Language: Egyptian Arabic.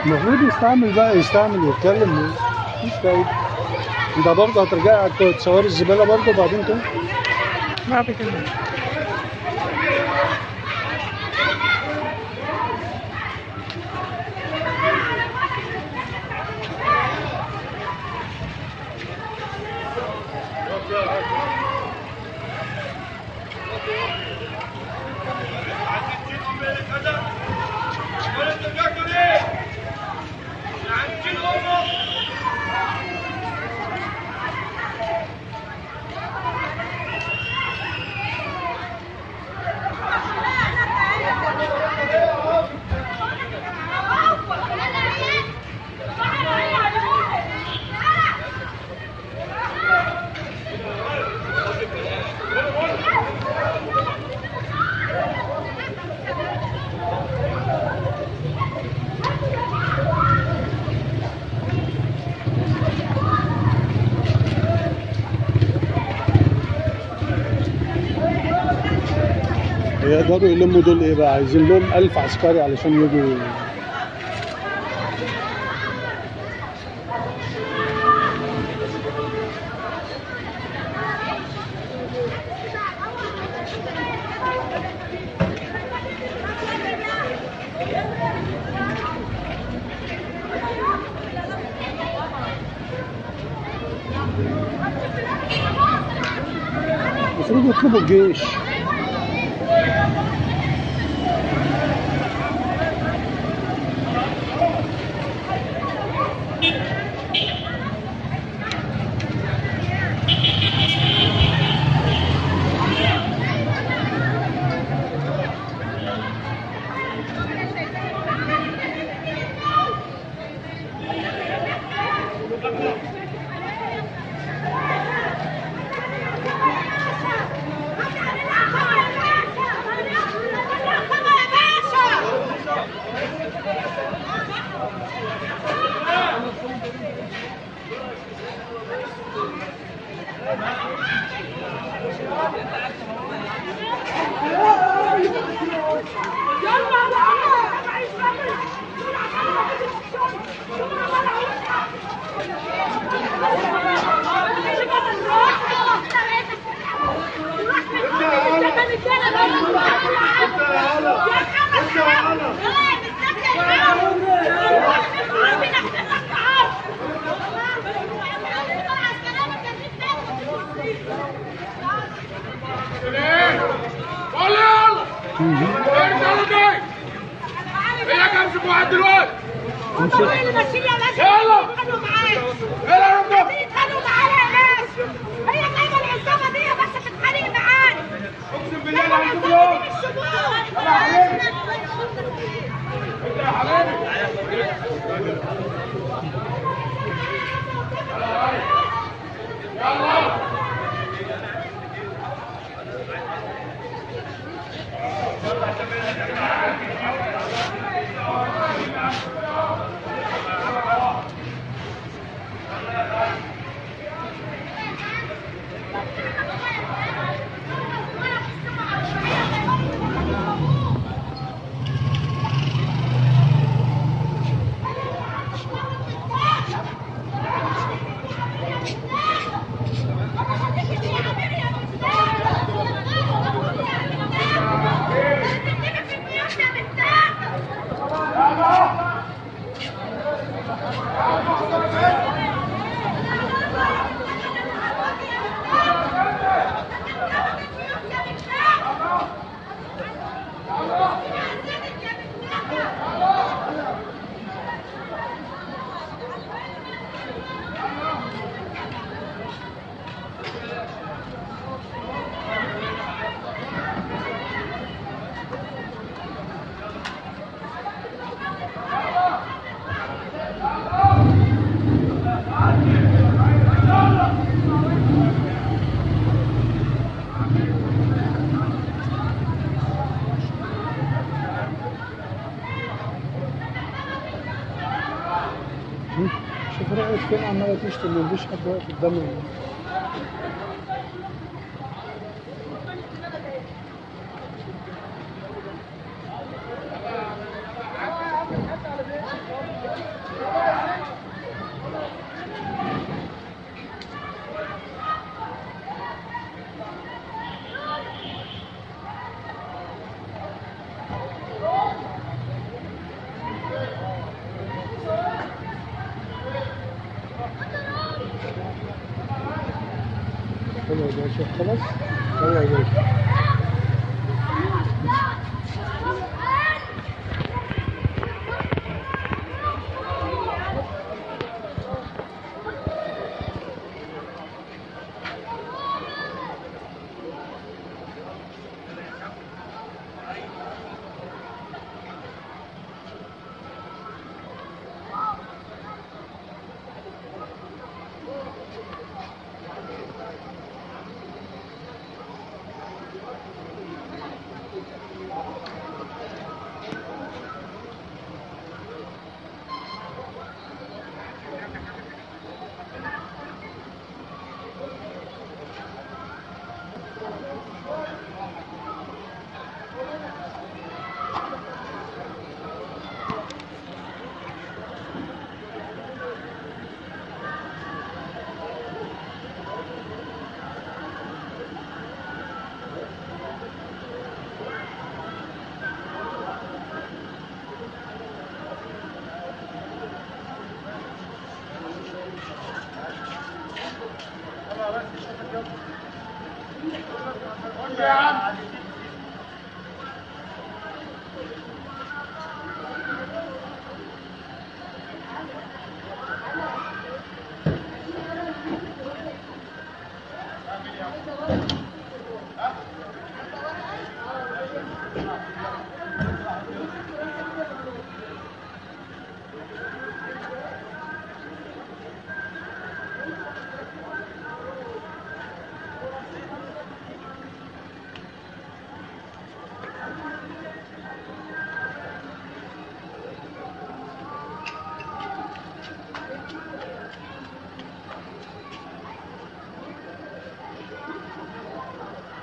المفروض يستعمل بقى يستعمل ويتكلم مفيش فايدة انت برضه هترجعي تصوري الزبالة برضه وبعدين كده بعد كده يقدروا يلموا دول ايه بقى عايزين لهم ألف عسكري علشان يجوا المفروض يطلبوا الجيش هي كام شوفوا دلوقتي امشي اللي ماشيين يا باشا يلا. يتخانقوا معايا يلا يا رب يتخانقوا معايا يا ناس هي جايبه العصابه دي بس تتخانق معانا اقسم بالله جايبه لا عندكم العصابه دي يوم من الشمال انت يا حبيبي شوف رأيك فين عمالة تشتم مفيش حد واقف قدامي باشا خلاص ايوه يا باشا يا عم